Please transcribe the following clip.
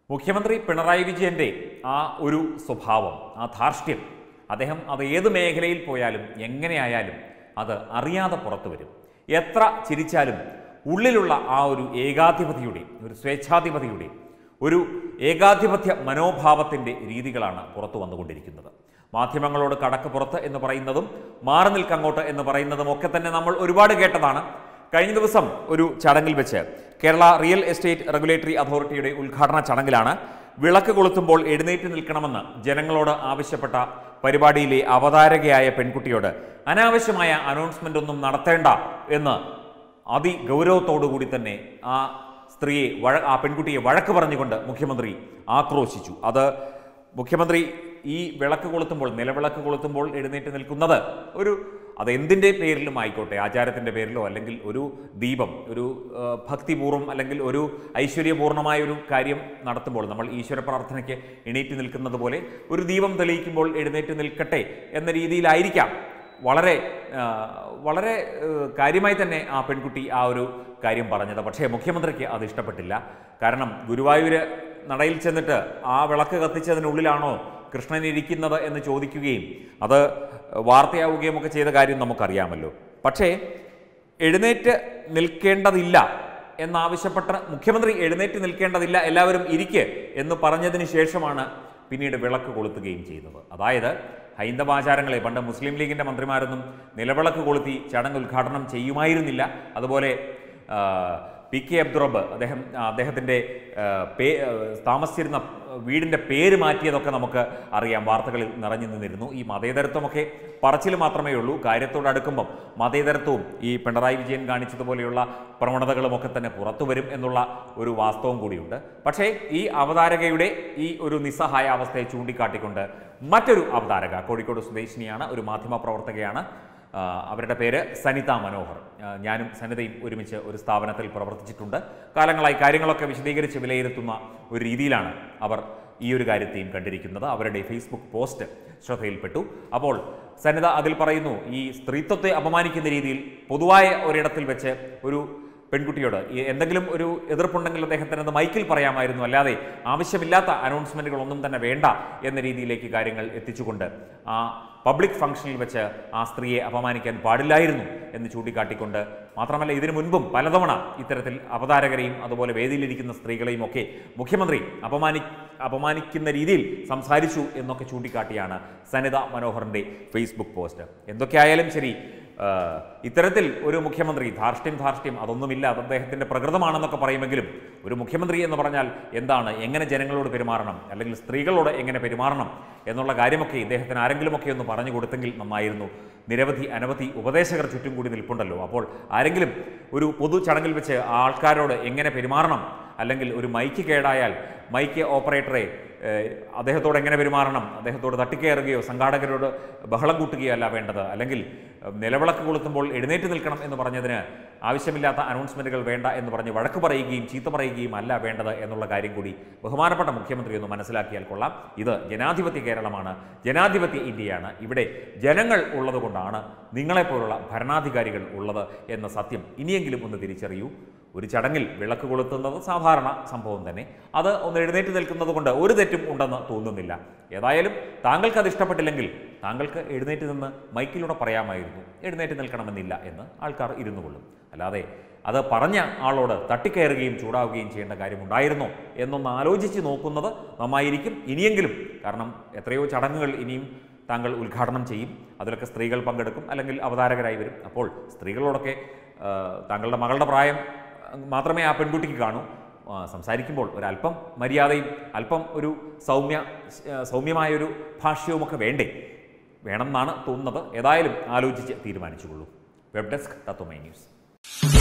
മുഖ്യമന്ത്രി പിണറായി വിജയന്റെ ആ ഒരു സ്വഭാവം ആ ധാർഷ്ട്യം അദ്ദേഹം അത് ഏത് മേഖലയിൽ പോയാലും എങ്ങനെയായാലും അത് അറിയാതെ പുറത്തു വരും എത്ര ചിരിച്ചാലും ഉള്ളിലുള്ള ആ ഒരു ഏകാധിപതിയുടെ ഒരു സ്വേച്ഛാധിപതിയുടെ ഒരു ഏകാധിപത്യ മനോഭാവത്തിൻ്റെ രീതികളാണ് പുറത്തു വന്നുകൊണ്ടിരിക്കുന്നത് മാധ്യമങ്ങളോട് കടക്ക് പുറത്ത് എന്ന് പറയുന്നതും മാറി നിൽക്കങ്ങോട്ട് എന്ന് പറയുന്നതും ഒക്കെ തന്നെ നമ്മൾ ഒരുപാട് കേട്ടതാണ് കഴിഞ്ഞ ദിവസം ഒരു ചടങ്ങിൽ വെച്ച് കേരള റിയൽ എസ്റ്റേറ്റ് റെഗുലേറ്ററി അതോറിറ്റിയുടെ ഉദ്ഘാടന ചടങ്ങിലാണ് വിളക്ക് കൊളുത്തുമ്പോൾ എഴുന്നേറ്റ് നിൽക്കണമെന്ന് ജനങ്ങളോട് ആവശ്യപ്പെട്ട പരിപാടിയിലെ അവതാരകയായ പെൺകുട്ടിയോട് അനാവശ്യമായ അനൗൺസ്മെന്റ് ഒന്നും നടത്തേണ്ട എന്ന് അതിഗൗരവത്തോടുകൂടി തന്നെ ആ സ്ത്രീയെ വഴ ആ പെൺകുട്ടിയെ വഴക്ക് പറഞ്ഞുകൊണ്ട് മുഖ്യമന്ത്രി ആക്രോശിച്ചു അത് മുഖ്യമന്ത്രി ഈ വിളക്ക് കൊളുത്തുമ്പോൾ നിലവിളക്ക് കൊളുത്തുമ്പോൾ എഴുന്നേറ്റ് നിൽക്കുന്നത് ഒരു അത് എന്തിൻ്റെ പേരിലും ആയിക്കോട്ടെ ആചാരത്തിൻ്റെ പേരിലോ അല്ലെങ്കിൽ ഒരു ദീപം ഒരു ആ, ഭക്തിപൂർവ്വം അല്ലെങ്കിൽ ഒരു ഐശ്വര്യപൂർണമായ ഒരു കാര്യം നടത്തുമ്പോൾ നമ്മൾ ഈശ്വര പ്രാർത്ഥനയ്ക്ക് എണീറ്റ് നിൽക്കുന്നത് പോലെ ഒരു ദീപം തെളിയിക്കുമ്പോൾ എഴുന്നേറ്റ് നിൽക്കട്ടെ എന്ന രീതിയിലായിരിക്കാം വളരെ ആ, വളരെ ആ, കാര്യമായി തന്നെ ആ പെൺകുട്ടി ആ ഒരു കാര്യം പറഞ്ഞത് പക്ഷേ മുഖ്യമന്ത്രിക്ക് അത് ഇഷ്ടപ്പെട്ടില്ല കാരണം ഗുരുവായൂര് നടയിൽ ചെന്നിട്ട് ആ വിളക്ക് കത്തിച്ചതിനുള്ളിലാണോ കൃഷ്ണൻ ഇരിക്കുന്നത് എന്ന് ചോദിക്കുകയും അത് വാർത്തയാവുകയും ഒക്കെ ചെയ്ത കാര്യം നമുക്കറിയാമല്ലോ പക്ഷേ എഴുന്നേറ്റ് നിൽക്കേണ്ടതില്ല എന്നാവശ്യപ്പെട്ട മുഖ്യമന്ത്രി എഴുന്നേറ്റ് നിൽക്കേണ്ടതില്ല എല്ലാവരും ഇരിക്ക് എന്ന് പറഞ്ഞതിന് ശേഷമാണ് പിന്നീട് വിളക്ക് കൊളുത്തുകയും ചെയ്യുന്നത് അതായത് ഹൈന്ദവാചാരങ്ങളെ പണ്ട് മുസ്ലിം ലീഗിൻ്റെ മന്ത്രിമാരൊന്നും നിലവിളക്ക് കൊളുത്തി ചടങ്ങ് ഉദ്ഘാടനം ചെയ്യുമായിരുന്നില്ല അതുപോലെ ആ, പി കെ അബ്ദുറബ് അദ്ദേഹം അദ്ദേഹത്തിൻ്റെ പേ ആ, താമസിച്ചിരുന്ന വീടിൻ്റെ പേര് മാറ്റിയതൊക്കെ നമുക്ക് അറിയാം വാർത്തകളിൽ നിറഞ്ഞു നിന്നിരുന്നു ഈ മതേതരത്വമൊക്കെ പറച്ചിൽ മാത്രമേ ഉള്ളൂ കാര്യത്തോട് അടുക്കുമ്പം മതേതരത്വവും ഈ പിണറായി വിജയൻ കാണിച്ചതുപോലെയുള്ള പ്രവണതകളുമൊക്കെ തന്നെ പുറത്തു വരും എന്നുള്ള ഒരു വാസ്തവം കൂടിയുണ്ട് പക്ഷേ ഈ അവതാരകയുടെ ഈ ഒരു നിസ്സഹായ അവസ്ഥയെ ചൂണ്ടിക്കാട്ടിക്കൊണ്ട് മറ്റൊരു അവതാരക കോഴിക്കോട് സ്വദേശിനിയാണ് ഒരു മാധ്യമ പ്രവർത്തകയാണ് ആ, അവരുടെ പേര് സനിത മനോഹർ ആ, ഞാനും സനിതയും ഒരുമിച്ച് ഒരു സ്ഥാപനത്തിൽ പ്രവർത്തിച്ചിട്ടുണ്ട് കാലങ്ങളായി കാര്യങ്ങളൊക്കെ വിശദീകരിച്ച് വിലയിരുത്തുന്ന ഒരു രീതിയിലാണ് അവർ ഈ ഒരു കാര്യത്തെയും കണ്ടിരിക്കുന്നത് അവരുടെ ഫേസ്ബുക്ക് പോസ്റ്റ് ശ്രദ്ധയിൽപ്പെട്ടു അപ്പോൾ സനിത അതിൽ പറയുന്നു ഈ സ്ത്രീത്വത്തെ അപമാനിക്കുന്ന രീതിയിൽ പൊതുവായ ഒരിടത്തിൽ വെച്ച് ഒരു പെൺകുട്ടിയോട് ഈ എന്തെങ്കിലും ഒരു എതിർപ്പുണ്ടെങ്കിൽ അദ്ദേഹത്തിന് അത് മൈക്കിൽ പറയാമായിരുന്നു അല്ലാതെ ആവശ്യമില്ലാത്ത അനൗൺസ്മെൻറ്റുകളൊന്നും തന്നെ വേണ്ട എന്ന രീതിയിലേക്ക് കാര്യങ്ങൾ എത്തിച്ചുകൊണ്ട് ആ പബ്ലിക് ഫംഗ്ഷനിൽ വെച്ച് ആ സ്ത്രീയെ അപമാനിക്കാൻ പാടില്ലായിരുന്നു എന്ന് ചൂണ്ടിക്കാട്ടിക്കൊണ്ട് മാത്രമല്ല ഇതിനു മുൻപും പലതവണ ഇത്തരത്തിൽ അവതാരകരെയും അതുപോലെ വേദിയിലിരിക്കുന്ന സ്ത്രീകളെയും ഒക്കെ മുഖ്യമന്ത്രി അപമാനി അപമാനിക്കുന്ന രീതിയിൽ സംസാരിച്ചു എന്നൊക്കെ ചൂണ്ടിക്കാട്ടിയാണ് സനിത മനോഹറിൻ്റെ ഫേസ്ബുക്ക് പോസ്റ്റ് എന്തൊക്കെയായാലും ശരി ആ, ഇത്തരത്തിൽ ഒരു മുഖ്യമന്ത്രി ധാർഷ്ട്യം ധാർഷ്ട്യം അതൊന്നുമില്ല അത് അദ്ദേഹത്തിൻ്റെ പ്രകൃതമാണെന്നൊക്കെ പറയുമെങ്കിലും ഒരു മുഖ്യമന്ത്രി എന്ന് പറഞ്ഞാൽ എന്താണ് എങ്ങനെ ജനങ്ങളോട് പെരുമാറണം അല്ലെങ്കിൽ സ്ത്രീകളോട് എങ്ങനെ പെരുമാറണം എന്നുള്ള കാര്യമൊക്കെ ഇദ്ദേഹത്തിന് ആരെങ്കിലുമൊക്കെ ഒന്ന് പറഞ്ഞു കൊടുത്തെങ്കിൽ നന്നായിരുന്നു നിരവധി അനവധി ഉപദേശകർ ചുറ്റും കൂടി നിൽപ്പുണ്ടല്ലോ അപ്പോൾ ആരെങ്കിലും ഒരു പൊതു ചടങ്ങിൽ വെച്ച് ആൾക്കാരോട് എങ്ങനെ പെരുമാറണം അല്ലെങ്കിൽ ഒരു മൈക്ക് കേടായാൽ മൈക്ക് ഓപ്പറേറ്ററെ ഏഹ്, അദ്ദേഹത്തോട് എങ്ങനെ പെരുമാറണം അദ്ദേഹത്തോട് തട്ടിക്കയറുകയോ സംഘാടകരോട് ബഹളം കൂട്ടുകയോ അല്ല വേണ്ടത് അല്ലെങ്കിൽ ഏഹ്, നിലവിളക്ക് കൊളുത്തുമ്പോൾ എഴുന്നേറ്റ് നിൽക്കണം എന്ന് പറഞ്ഞതിന് ആവശ്യമില്ലാത്ത അനൗൺസ്മെൻറ്റുകൾ വേണ്ട എന്ന് പറഞ്ഞ് വഴക്ക് പറയുകയും ചീത്ത പറയുകയും അല്ല വേണ്ടത് എന്നുള്ള കാര്യം കൂടി ബഹുമാനപ്പെട്ട മുഖ്യമന്ത്രി ഒന്ന് മനസ്സിലാക്കിയാൽ കൊള്ളാം ഇത് ജനാധിപത്യ കേരളമാണ് ജനാധിപത്യ ഇന്ത്യയാണ് ഇവിടെ ജനങ്ങൾ ഉള്ളതുകൊണ്ടാണ് നിങ്ങളെപ്പോലുള്ള ഭരണാധികാരികൾ ഉള്ളത് എന്ന സത്യം ഇനിയെങ്കിലും ഒന്ന് തിരിച്ചറിയൂ ഒരു ചടങ്ങിൽ വിളക്ക് കൊളുത്തുന്നത് സാധാരണ സംഭവം തന്നെ അത് ഒന്ന് എഴുന്നേറ്റ് നിൽക്കുന്നത് കൊണ്ട് ഒരു തെറ്റും ഉണ്ടെന്ന് തോന്നുന്നില്ല ഏതായാലും താങ്കൾക്ക് അത് ഇഷ്ടപ്പെട്ടില്ലെങ്കിൽ താങ്കൾക്ക് എഴുന്നേറ്റ് നിന്ന് മൈക്കിലൂടെ പറയാമായിരുന്നു എഴുന്നേറ്റ് നിൽക്കണമെന്നില്ല എന്ന് ആൾക്കാർ ഇരുന്നു കൊള്ളും അല്ലാതെ അത് പറഞ്ഞ ആളോട് തട്ടിക്കയറുകയും ചൂടാവുകയും ചെയ്യേണ്ട കാര്യമുണ്ടായിരുന്നോ എന്നൊന്ന് ആലോചിച്ച് നോക്കുന്നത് നന്നായിരിക്കും ഇനിയെങ്കിലും കാരണം എത്രയോ ചടങ്ങുകൾ ഇനിയും താങ്കൾ ഉദ്ഘാടനം ചെയ്യും അതിലൊക്കെ സ്ത്രീകൾ പങ്കെടുക്കും അല്ലെങ്കിൽ അവതാരകരായി വരും അപ്പോൾ സ്ത്രീകളോടൊക്കെ ആ, താങ്കളുടെ മകളുടെ പ്രായം മാത്രമേ ആ പെൺകുട്ടിക്ക് കാണൂ ആ, സംസാരിക്കുമ്പോൾ ഒരല്പം മര്യാദയും അല്പം ഒരു സൗമ്യ സൗമ്യമായ ഒരു ഭാഷ്യവുമൊക്കെ വേണ്ടേ വേണമെന്നാണ് തോന്നുന്നത് ഏതായാലും ആലോചിച്ച് തീരുമാനിച്ചുകൊള്ളൂ വെബ് ഡെസ്ക് തത്വമൈ ന്യൂസ്